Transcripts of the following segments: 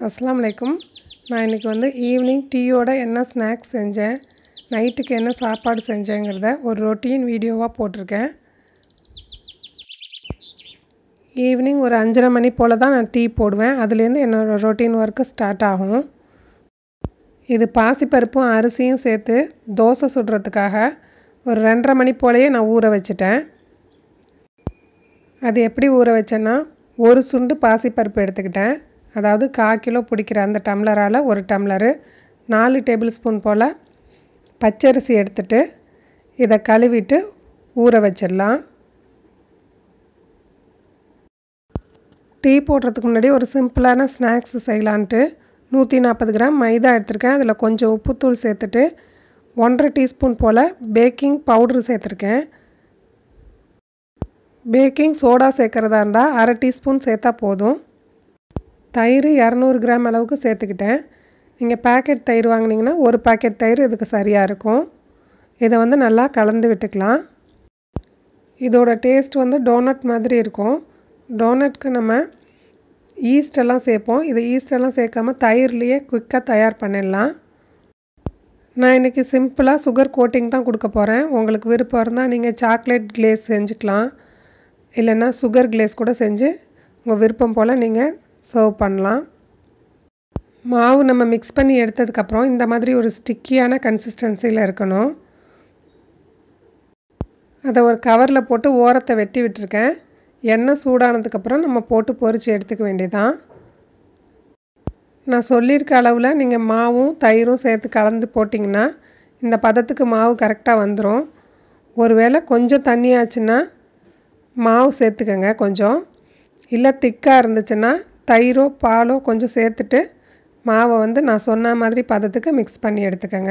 அஸ்ஸலாமு அலைக்கும் நான் இன்றைக்கி வந்து ஈவினிங் டீயோட என்ன ஸ்நாக்ஸ் செஞ்சேன் நைட்டுக்கு என்ன சாப்பாடு செஞ்சேங்கிறத ஒரு ரொட்டீன் வீடியோவாக போட்டிருக்கேன் ஈவினிங் ஒரு அஞ்சரை மணி போல் தான் நான் டீ போடுவேன் அதுலேருந்து என்னோடய ரொட்டீன் ஒர்க்கு ஸ்டார்ட் ஆகும் இது பாசிப்பருப்பும் அரிசியும் சேர்த்து தோசை சுடுறதுக்காக ஒரு ரெண்டரை மணி போலேயே நான் ஊற வச்சுட்டேன் அது எப்படி ஊற வச்சேன்னா ஒரு சுண்டு பாசிப்பருப்பு எடுத்துக்கிட்டேன் அதாவது கால் கிலோ பிடிக்கிற அந்த டம்ளரால் ஒரு டம்ளரு நாலு டேபிள் ஸ்பூன் போல் பச்சரிசி எடுத்துட்டு இதை கழுவிட்டு ஊற வச்சிடலாம் டீ போடுறதுக்கு முன்னாடி ஒரு சிம்பிளான ஸ்நாக்ஸ் செய்யலான்ட்டு நூற்றி நாற்பது கிராம் மைதா எடுத்திருக்கேன் அதில் கொஞ்சம் உப்புத்தூள் சேர்த்துட்டு ஒன்றரை டீஸ்பூன் போல் பேக்கிங் பவுட்ரு சேர்த்துருக்கேன் பேக்கிங் சோடா சேர்க்குறதா இருந்தால் அரை டீஸ்பூன் சேர்த்தா போதும் தயிர் இரநூறு கிராம் அளவுக்கு சேர்த்துக்கிட்டேன் நீங்கள் பேக்கெட் தயிர் வாங்கினீங்கன்னா ஒரு பேக்கெட் தயிர் இதுக்கு சரியாக இருக்கும் இதை வந்து நல்லா கலந்து விட்டுக்கலாம் இதோட டேஸ்ட் வந்து டோனட் மாதிரி இருக்கும் டோனட்க்கு நம்ம ஈஸ்டெல்லாம் சேர்ப்போம் இது ஈஸ்டெல்லாம் சேர்க்காம தயிர்லேயே குயிக்காக தயார் பண்ணிடலாம் நான் இன்றைக்கி சிம்பிளாக சுகர் கோட்டிங் தான் கொடுக்க போகிறேன் உங்களுக்கு விருப்பம் இருந்தால் நீங்கள் சாக்லேட் கிளேஸ் செஞ்சுக்கலாம் இல்லைன்னா சுகர் கிளேஸ் கூட செஞ்சு உங்கள் விருப்பம் போல் நீங்கள் சர்வ் பண்ணலாம் மாவு நம்ம மிக்ஸ் பண்ணி எடுத்ததுக்கப்புறம் இந்த மாதிரி ஒரு ஸ்டிக்கியான கன்சிஸ்டன்சியில் இருக்கணும் அதை ஒரு கவரில் போட்டு ஓரத்தை வெட்டி விட்டுருக்கேன் எண்ணெய் சூடானதுக்கப்புறம் நம்ம போட்டு பொரித்து எடுத்துக்க வேண்டியதான் நான் சொல்லியிருக்க அளவில் நீங்கள் மாவும் தயிரும் சேர்த்து கலந்து போட்டிங்கன்னா இந்த பதத்துக்கு மாவு கரெக்டாக வந்துடும் ஒருவேளை கொஞ்சம் தண்ணியாச்சுன்னா மாவு சேர்த்துக்கங்க கொஞ்சம் இல்லை திக்காக இருந்துச்சுன்னா தயிரோ பாலோ கொஞ்சம் சேர்த்துட்டு மாவை வந்து நான் சொன்ன மாதிரி பதத்துக்கு மிக்ஸ் பண்ணி எடுத்துக்கோங்க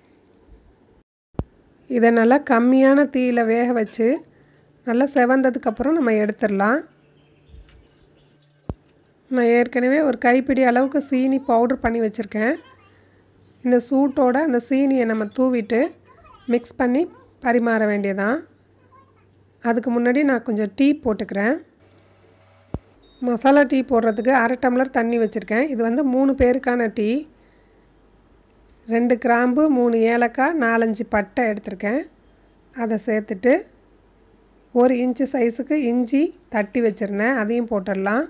இதை நல்லா கம்மியான தீயில் வேக வச்சு நல்லா செவந்ததுக்கப்புறம் நம்ம எடுத்துடலாம் நான் ஏற்கனவே ஒரு கைப்பிடி அளவுக்கு சீனி பவுட்ரு பண்ணி வச்சுருக்கேன் இந்த சூட்டோட அந்த சீனியை நம்ம தூவிட்டு மிக்ஸ் பண்ணி பரிமாற வேண்டியதான் அதுக்கு முன்னாடி நான் கொஞ்சம் டீ போட்டுக்கிறேன் மசாலா டீ போடுறதுக்கு அரை டம்ளர் தண்ணி வச்சுருக்கேன் இது வந்து மூணு பேருக்கான டீ ரெண்டு கிராம்பு மூணு ஏலக்காய் நாலஞ்சு பட்டை எடுத்திருக்கேன் அதை சேர்த்துட்டு ஒரு இன்ச்சு சைஸுக்கு இஞ்சி தட்டி வச்சுருந்தேன் அதையும் போட்டுடலாம்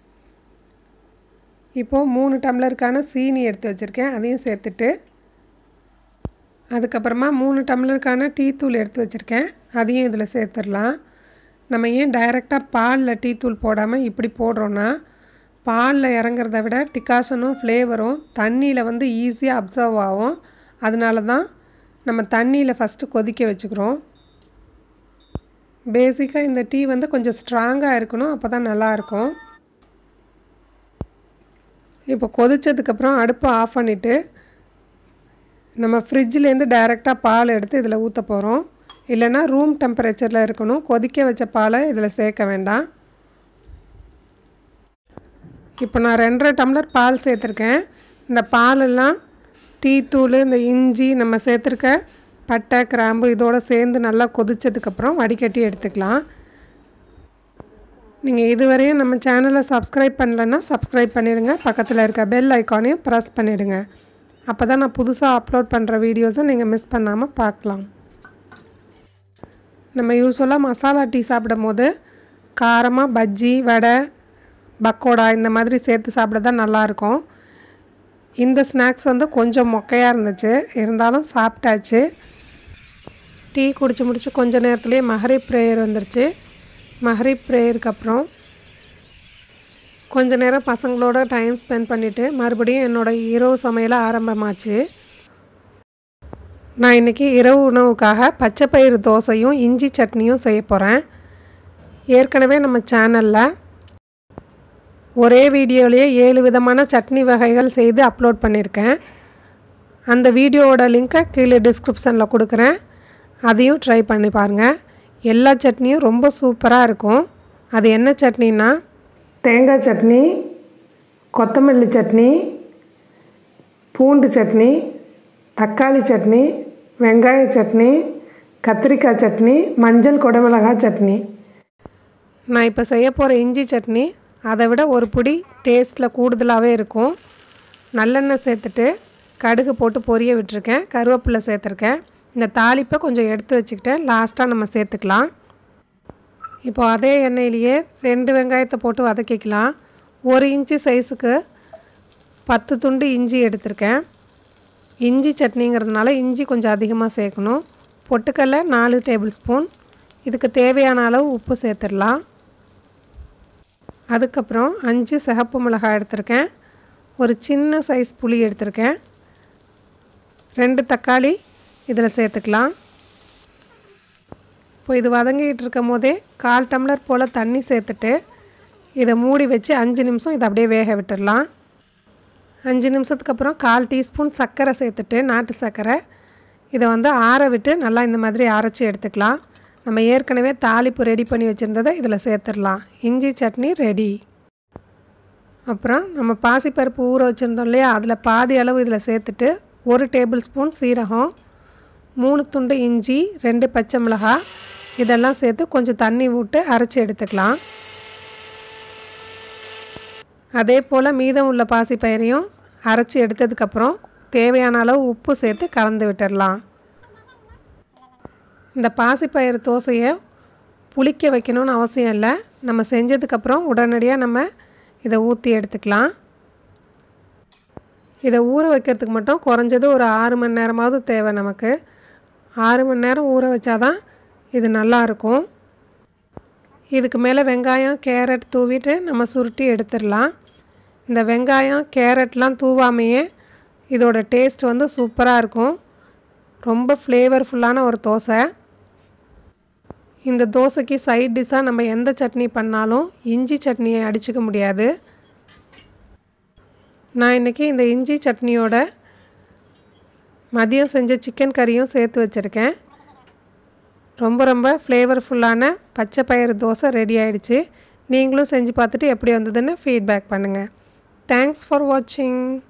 இப்போது மூணு டம்ளருக்கான சீனி எடுத்து வச்சுருக்கேன் அதையும் சேர்த்துட்டு அதுக்கப்புறமா மூணு டம்ளருக்கான டீ தூள் எடுத்து வச்சுருக்கேன் அதையும் இதில் சேர்த்துடலாம் நம்ம ஏன் டைரெக்டாக பாலில் டீ தூள் போடாமல் இப்படி போடுறோன்னா பாலில் இறங்குறத விட டிகாஷனும் ஃப்ளேவரும் தண்ணியில் வந்து ஈஸியாக அப்சர்வ் ஆகும் அதனால தான் நம்ம தண்ணியில் ஃபஸ்ட்டு கொதிக்க வச்சுக்கிறோம் பேசிக்காக இந்த டீ வந்து கொஞ்சம் ஸ்ட்ராங்காக இருக்கணும் அப்போ தான் நல்லாயிருக்கும் இப்போ கொதித்ததுக்கப்புறம் அடுப்பை ஆஃப் பண்ணிவிட்டு நம்ம ஃப்ரிட்ஜிலேருந்து டைரெக்டாக பால் எடுத்து இதில் ஊற்ற போகிறோம் இல்லைன்னா ரூம் டெம்பரேச்சரில் இருக்கணும் கொதிக்க வச்ச பாலை இதில் சேர்க்க வேண்டாம் இப்போ நான் ரெண்டரை டம்ளர் பால் சேர்த்துருக்கேன் இந்த பாலெல்லாம் டீ தூள் இந்த இஞ்சி நம்ம சேர்த்துருக்க பட்டை கிராம்பு இதோடு சேர்ந்து நல்லா கொதித்ததுக்கப்புறம் வடிகட்டி எடுத்துக்கலாம் நீங்கள் இதுவரையும் நம்ம சேனலை சப்ஸ்கிரைப் பண்ணலன்னா சப்ஸ்கிரைப் பண்ணிடுங்க பக்கத்தில் இருக்க பெல் ஐக்கானையும் ப்ரெஸ் பண்ணிவிடுங்க அப்போ தான் நான் புதுசாக அப்லோட் பண்ணுற வீடியோஸை நீங்கள் மிஸ் பண்ணாமல் பார்க்கலாம் நம்ம யூஸ்வலாக மசாலா டீ சாப்பிடும் போது காரமாக பஜ்ஜி வடை பக்கோடா இந்த மாதிரி சேர்த்து சாப்பிட தான் நல்லாயிருக்கும் இந்த ஸ்நாக்ஸ் வந்து கொஞ்சம் மொக்கையாக இருந்துச்சு இருந்தாலும் சாப்பிட்டாச்சு டீ குடிச்சு முடிச்சு கொஞ்ச நேரத்துலேயே மஹரிப் ப்ரேயர் வந்துருச்சு மஹரிப் ப்ரேயருக்கு அப்புறம் கொஞ்ச நேரம் பசங்களோட டைம் ஸ்பெண்ட் பண்ணிவிட்டு மறுபடியும் என்னோடய இரவு சமையலை ஆரம்பமாச்சு நான் இன்றைக்கி இரவு உணவுக்காக பச்சைப்பயிறு தோசையும் இஞ்சி சட்னியும் செய்ய போகிறேன் ஏற்கனவே நம்ம சேனலில் ஒரே வீடியோலேயே ஏழு விதமான சட்னி வகைகள் செய்து அப்லோட் பண்ணியிருக்கேன் அந்த வீடியோவோட லிங்க்கை கீழே டிஸ்கிரிப்ஷனில் கொடுக்குறேன் அதையும் ட்ரை பண்ணி பாருங்கள் எல்லா சட்னியும் ரொம்ப சூப்பராக இருக்கும் அது என்ன சட்னின்னா தேங்காய் சட்னி கொத்தமல்லி சட்னி பூண்டு சட்னி தக்காளி சட்னி வெங்காய சட்னி கத்திரிக்காய் சட்னி மஞ்சள் குடமிளகாய் சட்னி நான் இப்போ செய்ய போகிற இஞ்சி சட்னி அதை விட ஒரு பிடி டேஸ்ட்டில் கூடுதலாகவே இருக்கும் நல்லெண்ணெய் சேர்த்துட்டு கடுகு போட்டு பொரிய விட்டுருக்கேன் கருவேப்பிலை சேர்த்துருக்கேன் இந்த தாளிப்பை கொஞ்சம் எடுத்து வச்சுக்கிட்டேன் லாஸ்ட்டாக நம்ம சேர்த்துக்கலாம் இப்போ அதே எண்ணெயிலேயே ரெண்டு வெங்காயத்தை போட்டு வதக்கிக்கலாம் ஒரு இன்ச்சு சைஸுக்கு பத்து துண்டு இஞ்சி எடுத்திருக்கேன் இஞ்சி சட்னிங்கிறதுனால இஞ்சி கொஞ்சம் அதிகமாக சேர்க்கணும் பொட்டுக்கடல நாலு டேபிள் ஸ்பூன் இதுக்கு தேவையான அளவு உப்பு சேர்த்துடலாம் அதுக்கப்புறம் அஞ்சு சிகப்பு மிளகாய் எடுத்திருக்கேன் ஒரு சின்ன சைஸ் புளி எடுத்திருக்கேன் ரெண்டு தக்காளி இதில் சேர்த்துக்கலாம் இப்போ இது வதங்கிட்டு இருக்கும் போதே கால் டம்ளர் போல் தண்ணி சேர்த்துட்டு இதை மூடி வச்சு அஞ்சு நிமிஷம் இதை அப்படியே வேக விட்டுடலாம் அஞ்சு நிமிஷத்துக்கு அப்புறம் கால் டீஸ்பூன் சர்க்கரை சேர்த்துட்டு நாட்டு சர்க்கரை இதை வந்து ஆற விட்டு நல்லா இந்த மாதிரி அரைச்சி எடுத்துக்கலாம் நம்ம ஏற்கனவே தாளிப்பு ரெடி பண்ணி வச்சுருந்ததை இதில் சேர்த்துடலாம் இஞ்சி சட்னி ரெடி அப்புறம் நம்ம பாசிப்பருப்பு ஊற வச்சுருந்தோம் இல்லையா அதில் பாதி அளவு இதில் சேர்த்துட்டு ஒரு டேபிள் ஸ்பூன் சீரகம் மூணு துண்டு இஞ்சி ரெண்டு பச்சை மிளகாய் இதெல்லாம் சேர்த்து கொஞ்சம் தண்ணி விட்டு அரைச்சி எடுத்துக்கலாம் அதே போல் மீதம் உள்ள பாசிப்பயிரையும் அரைச்சி எடுத்ததுக்கப்புறம் தேவையான அளவு உப்பு சேர்த்து கலந்து விட்டுடலாம் இந்த பாசிப்பயிறு தோசையை புளிக்க வைக்கணும்னு அவசியம் இல்லை நம்ம செஞ்சதுக்கப்புறம் உடனடியாக நம்ம இதை ஊற்றி எடுத்துக்கலாம் இதை ஊற வைக்கிறதுக்கு மட்டும் குறைஞ்சது ஒரு ஆறு மணி நேரமாவது தேவை நமக்கு ஆறு மணி நேரம் ஊற வச்சாதான் இது நல்லா இருக்கும் இதுக்கு மேலே வெங்காயம் கேரட் தூவிட்டு நம்ம சுருட்டி எடுத்துடலாம் இந்த வெங்காயம் கேரட்லாம் தூவாமையே இதோட டேஸ்ட் வந்து சூப்பராக இருக்கும் ரொம்ப ஃப்ளேவர்ஃபுல்லான ஒரு தோசை இந்த தோசைக்கு சைட் டிஷ்ஷாக நம்ம எந்த சட்னி பண்ணாலும் இஞ்சி சட்னியை அடிச்சுக்க முடியாது நான் இன்றைக்கி இந்த இஞ்சி சட்னியோட மதியம் செஞ்ச சிக்கன் கறியும் சேர்த்து வச்சுருக்கேன் ரொம்ப ரொம்ப ஃப்ளேவர்ஃபுல்லான பச்சை பயிறு தோசை ரெடி ஆயிடுச்சு நீங்களும் செஞ்சு பார்த்துட்டு எப்படி வந்ததுன்னு ஃபீட்பேக் பண்ணுங்கள் தேங்க்ஸ் ஃபார் வாட்சிங்